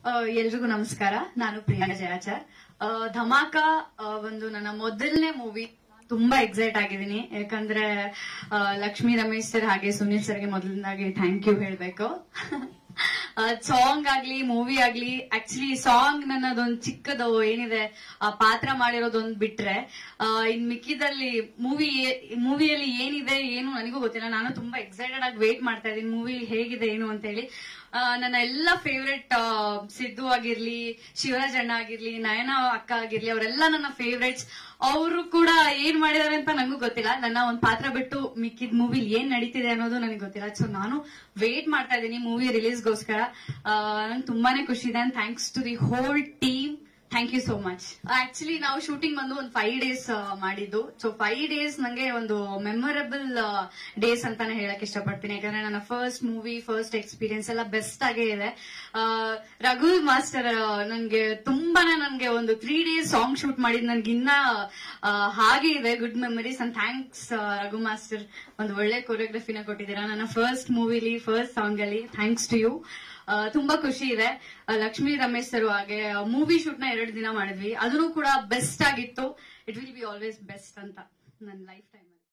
ಆ, ಎಲ್ರಿಗೂ ನಮಸ್ಕಾರ ನಾನು ಪ್ರಿಯಾಂಕಾ ಜಯಾಚಾರ್ ಆ, ಧಮಾಕ ಆ, ಒಂದು ನನ್ನ ಮೊದಲನೇ ಮೂವಿ ತುಂಬಾ ಎಕ್ಸೈಟ್ ಆಗಿದ್ದೀನಿ ಯಾಕಂದ್ರೆ ಆ, ಲಕ್ಷ್ಮೀ ರಮೇಶ್ ಸರ್ ಹಾಗೆ ಸುನಿಲ್ ಸರ್ಗೆ ಮೊದಲನೇದಾಗಿ ಥ್ಯಾಂಕ್ ಯು ಹೇಳ್ಬೇಕು ಸಾಂಗ್ ಆಗ್ಲಿ ಮೂವಿ ಆಗ್ಲಿ ಆಕ್ಚುಲಿ ಸಾಂಗ್ ನನ್ನದೊಂದು ಚಿಕ್ಕದು ಏನಿದೆ ಆ ಪಾತ್ರ ಮಾಡಿರೋದೊಂದು ಬಿಟ್ರೆ ಆ, ಇನ್ ಮಿಕ್ಕಿದಲ್ಲಿ ಮೂವಿ ಮೂವಿಯಲ್ಲಿ ಏನಿದೆ ಏನು ನನಗೂ ಗೊತ್ತಿಲ್ಲ ನಾನು ತುಂಬಾ ಎಕ್ಸೈಟೆಡ್ ಆಗಿ ವೇಟ್ ಮಾಡ್ತಾ ಇದ್ದೀನಿ ಮೂವಿ ಹೇಗಿದೆ ಏನು ಅಂತ ಹೇಳಿ ಆ, ನನ್ನ ಎಲ್ಲ ಫೇವ್ರೆಟ್ ಸಿದ್ದು ಆಗಿರ್ಲಿ ಶಿವರಾಜ್ ಅಣ್ಣ ಆಗಿರ್ಲಿ ನಯನ ಅಕ್ಕ ಆಗಿರ್ಲಿ ಅವರೆಲ್ಲ ನನ್ನ ಫೇವ್ರೆಟ್ಸ್ ಅವರು ಕೂಡ ಏನ್ ಮಾಡಿದಾರೆ ಅಂತ ನಂಗೂ ಗೊತ್ತಿಲ್ಲ ನನ್ನ ಒಂದ್ ಪಾತ್ರ ಬಿಟ್ಟು ಮಿಕ್ಕಿದ ಮೂವಿ ಏನ್ ನಡೀತಿದೆ ಅನ್ನೋದು ನನಗೆ ಗೊತ್ತಿಲ್ಲ ಸೊ ನಾನು ವೇಟ್ ಮಾಡ್ತಾ ಇದ್ದೀನಿ ಮೂವಿ ರಿಲೀಸ್ಗೋಸ್ಕರ ನಂಗೆ ತುಂಬಾನೇ ಖುಷಿ ಇದೆ thanks to the whole team thank you so much actually ನಾವು ಶೂಟಿಂಗ್ ಬಂದು ಒಂದು ಫೈವ್ ಡೇಸ್ ಮಾಡಿದ್ದು ಸೊ ಫೈವ್ ಡೇಸ್ ನಂಗೆ ಒಂದು ಮೆಮೊರಬಲ್ ಡೇಸ್ ಅಂತಾನೆ ಹೇಳಕ್ ಇಷ್ಟಪಡ್ತೀನಿ ಯಾಕಂದ್ರೆ ನನ್ನ ಫಸ್ಟ್ ಮೂವಿ ಫಸ್ಟ್ ಎಕ್ಸ್ಪೀರಿಯನ್ಸ್ ಎಲ್ಲ ಬೆಸ್ಟ್ ಆಗೇ ಇದೆ ಆ, ರಘು ಮಾಸ್ಟರ್ ನನ್ಗೆ ತುಂಬಾನೇ ನನ್ಗೆ ಒಂದು ತ್ರೀ ಡೇಸ್ ಸಾಂಗ್ ಶೂಟ್ ಮಾಡಿದ್ ನನ್ಗೆ ಇನ್ನ ಆ, ಹಾಗೆ ಇದೆ good memories and thanks Raghu master ಒಂದು ಒಳ್ಳೆ ಕೊರಿಯೋಗ್ರಫಿನ ಕೊಟ್ಟಿದ್ದೀರಾ ನನ್ನ ಫಸ್ಟ್ ಮೂವಿಲಿ ಫಸ್ಟ್ ಸಾಂಗ್ ಅಲ್ಲಿ ಥ್ಯಾಂಕ್ಸ್ ಟು ಯು ತುಂಬಾ ಖುಷಿ ಇದೆ ಆ, ಲಕ್ಷ್ಮೀ ರಮೇಶ್ ಸರ್ ಹಾಗೆ ಮೂವಿ ಶೂಟ್ ನ ಎರಡು ದಿನ ಮಾಡಿದ್ವಿ ಅದನ್ನು ಕೂಡ ಬೆಸ್ಟ್ ಆಗಿತ್ತು it will be always best ಅಂತ ನನ್ನ ಲೈಫ್ ಟೈಮ್